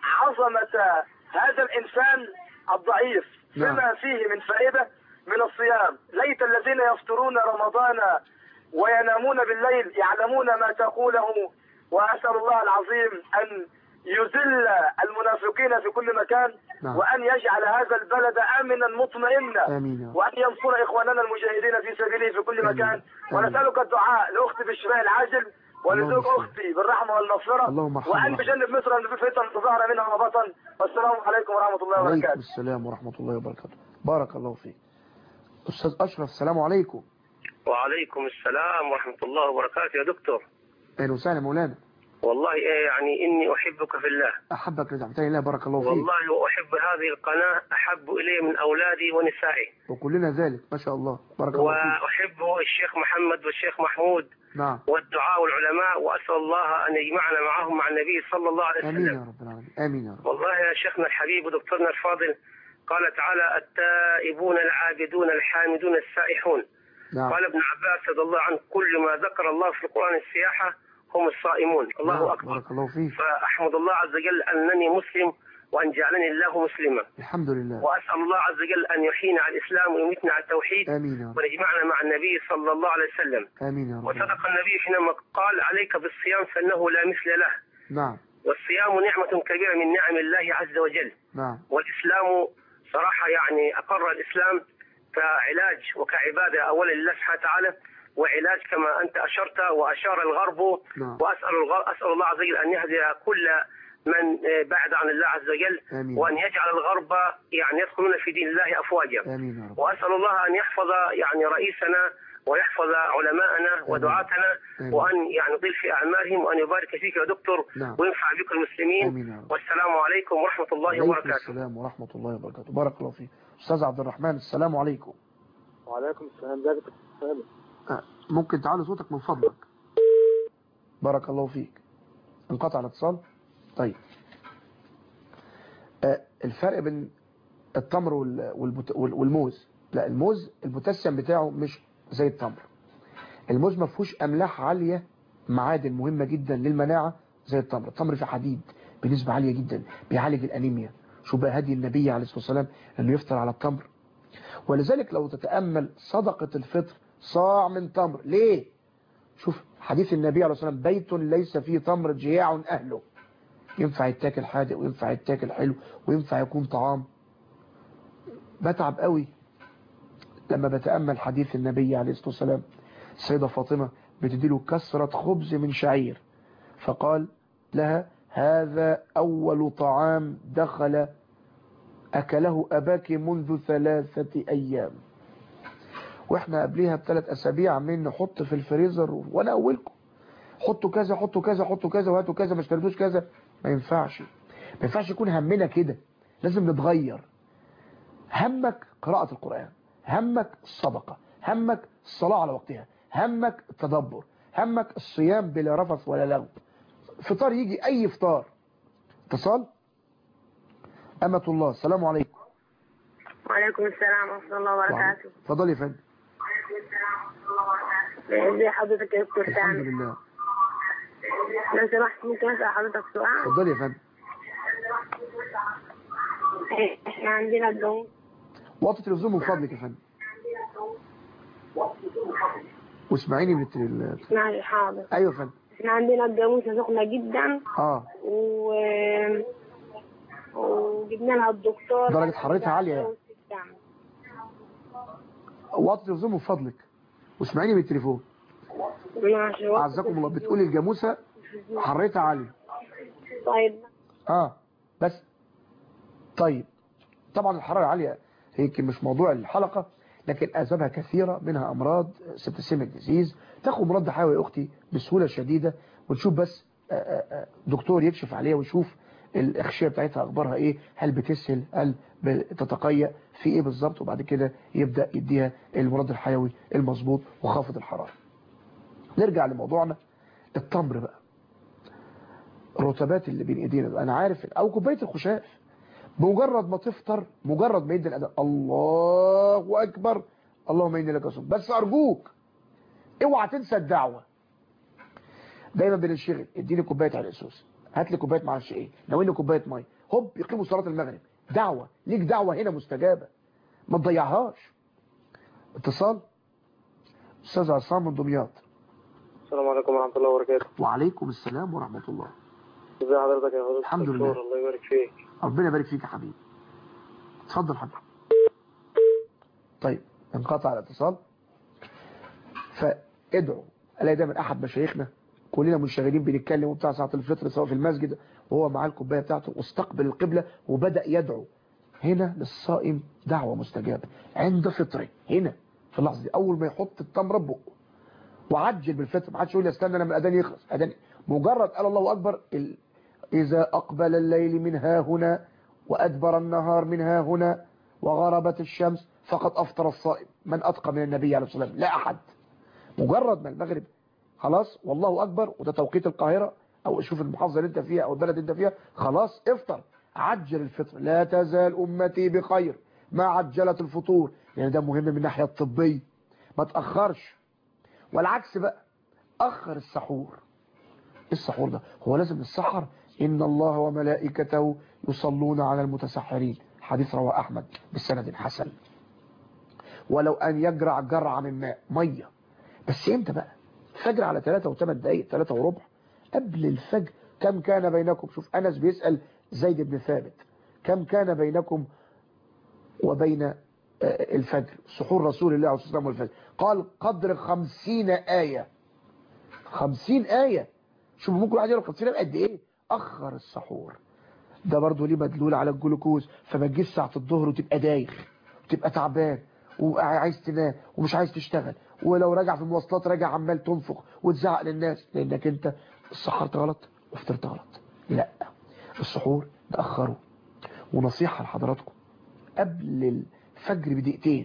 عظمة هذا الإنسان الضعيف نعم. بما فيه من فائدة من الصيام ليت الذين يفطرون رمضان وينامون بالليل يعلمون ما تقوله وأسأل الله العظيم أن يذل المنافقين في كل مكان نعم. وأن يجعل هذا البلد آمنا مطمئنا آمين يا رب. وأن ينصر إخواننا المجاهدين في سبيله في كل آمين. مكان آمين. ونسألك الدعاء لأختي بالشفاء العاجل ولزوج اللهم أختي بالرحمة والمغفرة اللهم ارحمه وأن ورحمه. تجنب مصر أن فتن ظهر منها وبطن والسلام عليكم ورحمة الله وعليكم وبركاته السلام ورحمة الله وبركاته بارك الله فيك أستاذ أشرف السلام عليكم وعليكم السلام ورحمة الله وبركاته يا دكتور أهلا وسهلا مولانا والله إيه يعني إني أحبك في الله أحبك لزعمتني الله بارك الله فيك والله وأحب هذه القناة أحب إلي من أولادي ونسائي وكلنا ذلك ما شاء الله بارك الله فيك وأحب الشيخ محمد والشيخ محمود نعم والدعاء والعلماء وأسأل الله أن يجمعنا معهم مع النبي صلى الله عليه آمين يا وسلم رب العالمين آمين يا رب والله يا شيخنا الحبيب ودكتورنا الفاضل قال تعالى التائبون العابدون الحامدون السائحون نعم قال ابن عباس رضي الله عنه كل ما ذكر الله في القرآن السياحة هم الصائمون الله نعم، أكبر بارك الله فيك فأحمد الله عز وجل أنني مسلم وأن جعلني الله مسلما الحمد لله وأسأل الله عز وجل أن يحيينا على الإسلام ويميتنا على التوحيد آمين يا رب ويجمعنا مع النبي صلى الله عليه وسلم آمين يا رب وصدق النبي حينما قال عليك بالصيام فإنه لا مثل له نعم والصيام نعمة كبيرة من نعم الله عز وجل نعم والإسلام صراحة يعني أقر الإسلام كعلاج وكعبادة أولا لله سبحانه وتعالى وعلاج كما أنت أشرت وأشار الغرب نعم. وأسأل, الغ... أسأل الله عز وجل أن يهدي كل من آه، بعد عن الله عز وجل آمين. وأن يجعل الغرب يعني يدخلون في دين الله أفواجا آمين يا رب وأسأل الله أن يحفظ يعني رئيسنا ويحفظ علماءنا ودعاتنا آمين. وأن يعني يطيل في أعمارهم وأن يبارك فيك يا دكتور نعم. وينفع بك المسلمين آمين يا رب. والسلام عليكم ورحمة الله عليكم وبركاته السلام ورحمة الله وبركاته بارك الله فيك أستاذ عبد الرحمن السلام عليكم وعليكم السلام ذلك آه، ممكن تعالوا صوتك من فضلك بارك الله فيك انقطع الاتصال طيب آه، الفرق بين التمر وال- والبت- وال- والموز لا الموز البوتاسيوم بتاعه مش زي التمر الموز ما فيهوش املاح عاليه معادن مهمه جدا للمناعه زي التمر التمر فيه حديد بنسبه عاليه جدا بيعالج الانيميا شو بقى هدي النبي عليه الصلاه والسلام انه يفطر على التمر ولذلك لو تتامل صدقه الفطر صاع من تمر ليه شوف حديث النبي عليه الصلاه والسلام بيت ليس فيه تمر جياع اهله ينفع يتاكل حادق وينفع يتاكل حلو وينفع يكون طعام بتعب قوي لما بتأمل حديث النبي عليه الصلاة والسلام السيدة فاطمة بتديله كسرة خبز من شعير فقال لها هذا أول طعام دخل أكله أباك منذ ثلاثة أيام وإحنا قبليها بثلاث أسابيع عمالين نحط في الفريزر وأنا أولكم حطوا كذا حطوا كذا حطوا كذا وهاتوا كذا ما اشتريتوش كذا ما ينفعش ما ينفعش يكون همنا كده لازم نتغير همك قراءة القرآن همك الصدقة همك الصلاة على وقتها همك التدبر همك الصيام بلا رفث ولا لغو فطار يجي أي فطار اتصال أمة الله السلام عليكم وعليكم السلام ورحمة الله وبركاته اتفضل يا فندم ازي حضرتك يا دكتور الحمد سامي لله لو سمحت ممكن أسأل حضرتك سؤال اتفضلي يا فندم احنا عندنا الجو وطي التلفزيون من فضلك يا فندم واسمعيني من التل... اسمعني حاضر ايوه يا فندم احنا عندنا الجاموسة سخنة جدا اه و وجبنا لها الدكتور درجة حرارتها عالية يعني. وطي التلفزيون من فضلك واسمعيني من التليفون ماشي اعزكم الله بتقولي الجاموسه حرارتها عاليه طيب اه بس طيب طبعا الحراره العاليه هيك مش موضوع الحلقه لكن اسبابها كثيره منها امراض سبتسيميك ديزيز تاخد مضاد حيوي يا اختي بسهوله شديده ونشوف بس آه، آه، آه، دكتور يكشف عليها ويشوف الاغشيه بتاعتها اخبارها ايه هل بتسهل هل بتتقيأ في ايه بالظبط وبعد كده يبدا يديها المضاد الحيوي المظبوط وخافض الحراره نرجع لموضوعنا التمر بقى الرطبات اللي بين ايدينا بقى. انا عارف او كوبايه الخشاف بمجرد ما تفطر مجرد ما يدي الاداء الله اكبر اللهم اني لك اصوم بس ارجوك اوعى تنسى الدعوه دايما بننشغل اديني كوبايه عرقسوس هات لي كوبايه معرفش ايه ناولني كوبايه ميه هوب يقيموا صلاه المغرب دعوه ليك دعوه هنا مستجابه ما تضيعهاش اتصال استاذ عصام من دمياط السلام عليكم ورحمة الله وبركاته وعليكم السلام ورحمه الله ازي حضرتك يا حضرتك الحمد دكتور؟ لله. الله يبارك فيك ربنا يبارك فيك يا حبيبي اتفضل حبيبي طيب انقطع الاتصال فادعوا الاقي دايما احد مشايخنا كلنا منشغلين بنتكلم وبتاع ساعه الفطر سواء في المسجد وهو معاه الكوبايه بتاعته واستقبل القبله وبدا يدعو هنا للصائم دعوه مستجابه عند فطره هنا في اللحظه دي اول ما يحط التمره بقه وعجل بالفطر ما حدش يقول لي استنى لما الاذان يخلص اذان مجرد قال الله اكبر ال... اذا اقبل الليل من ها هنا وادبر النهار من ها هنا وغربت الشمس فقد افطر الصائم من اتقى من النبي عليه الصلاه والسلام لا احد مجرد ما المغرب خلاص والله اكبر وده توقيت القاهره او شوف المحافظه اللي انت فيها او البلد اللي انت فيها خلاص افطر عجل الفطر لا تزال امتي بخير ما عجلت الفطور يعني ده مهم من الناحيه الطبيه ما تاخرش والعكس بقى اخر السحور إيه السحور ده هو لازم السحر ان الله وملائكته يصلون على المتسحرين حديث رواه احمد بالسند حسن ولو ان يجرع جرعه من ماء ميه بس امتى بقى الفجر على 3 و8 دقائق 3 وربع قبل الفجر كم كان بينكم شوف انس بيسال زيد بن ثابت كم كان بينكم وبين آه، الفجر سحور رسول الله عليه الصلاه والسلام والفجر قال قدر خمسين آية خمسين آية شوف ممكن واحد يقول خمسين آية قد ايه اخر السحور ده برضه ليه مدلول على الجلوكوز فما تجيش ساعة الظهر وتبقى دايخ وتبقى تعبان وعايز تنام ومش عايز تشتغل ولو راجع في المواصلات راجع عمال تنفخ وتزعق للناس لانك انت سحرت غلط وفطرت غلط لا السحور تأخروا ونصيحة لحضراتكم قبل الفجر بدقيقتين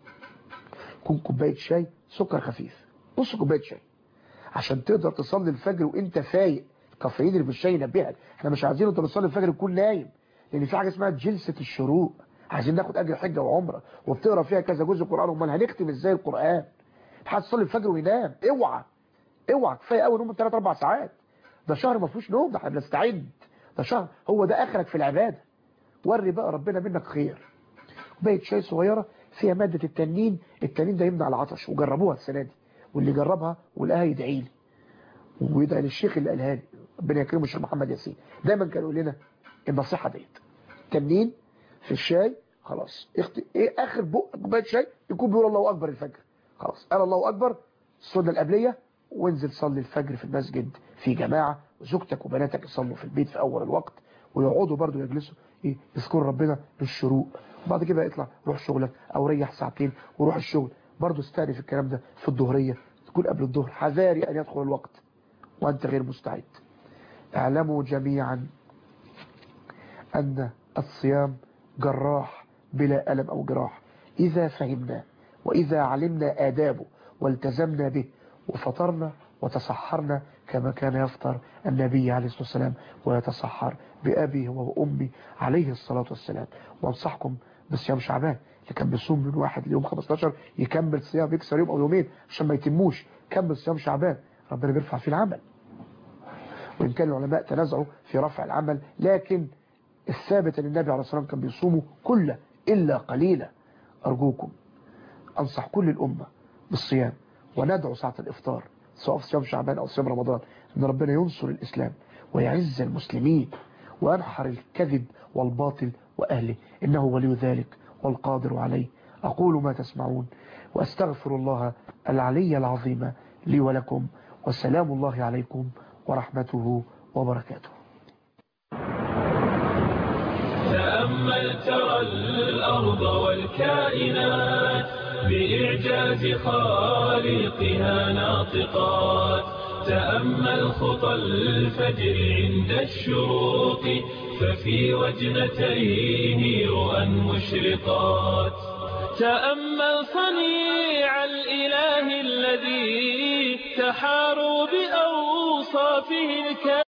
كون كوبايه شاي سكر خفيف نص كوبايه شاي عشان تقدر تصلي الفجر وانت فايق الكافيين اللي في الشاي ينبهك احنا مش عايزين انت بتصلي الفجر تكون نايم لان في حاجه اسمها جلسه الشروق عايزين ناخد اجر حجه وعمره وبتقرا فيها كذا جزء قران امال هنختم ازاي القران حد تصلي الفجر وينام اوعى اوعى كفايه قوي نوم 3 4 ساعات ده شهر ما فيهوش نوم ده احنا بنستعد ده شهر هو ده اخرك في العباده وري بقى ربنا منك خير كوبايه شاي صغيره فيها ماده التنين التنين ده يمنع العطش وجربوها السنه دي واللي جربها ولقاها يدعي لي ويدعي للشيخ اللي قالها لي ربنا يكرمه الشيخ محمد ياسين دايما كان يقول لنا النصيحه ديت تنين في الشاي خلاص اخت... ايه اخر بق كوبايه شاي يكون بيقول الله اكبر الفجر خلاص قال الله اكبر السنه القبليه وانزل صلي الفجر في المسجد في جماعه وزوجتك وبناتك يصلوا في البيت في اول الوقت ويقعدوا برضو يجلسوا ايه يذكروا ربنا بالشروق وبعد كده اطلع روح شغلك او ريح ساعتين وروح الشغل برضو استعرف الكلام ده في الظهريه تكون قبل الظهر حذاري ان يدخل الوقت وانت غير مستعد اعلموا جميعا ان الصيام جراح بلا ألم أو جراح إذا فهمنا وإذا علمنا آدابه والتزمنا به وفطرنا وتصحرنا كما كان يفطر النبي عليه الصلاة والسلام ويتصحر بأبي وأمي عليه الصلاة والسلام وانصحكم بصيام شعبان اللي كان بيصوم من واحد ليوم 15 يكمل صيام يكسر يوم أو يومين عشان ما يتموش كمل صيام شعبان ربنا بيرفع فيه العمل وإن كان العلماء تنازعوا في رفع العمل لكن الثابت أن النبي عليه الصلاة والسلام كان بيصومه كله إلا قليلا أرجوكم أنصح كل الأمة بالصيام وندعو ساعة الإفطار سواء في صيام شعبان أو صيام رمضان أن ربنا ينصر الإسلام ويعز المسلمين وينحر الكذب والباطل وأهله إنه ولي ذلك والقادر عليه أقول ما تسمعون وأستغفر الله العلي العظيم لي ولكم والسلام الله عليكم ورحمته وبركاته تأمل ترى الأرض والكائنات بإعجاز خالقها ناطقات تأمل خطى الفجر عند الشروق ففي وجنتيه رؤى مشرقات تأمل صنيع الإله الذي تحاروا بأوصافه الكاملة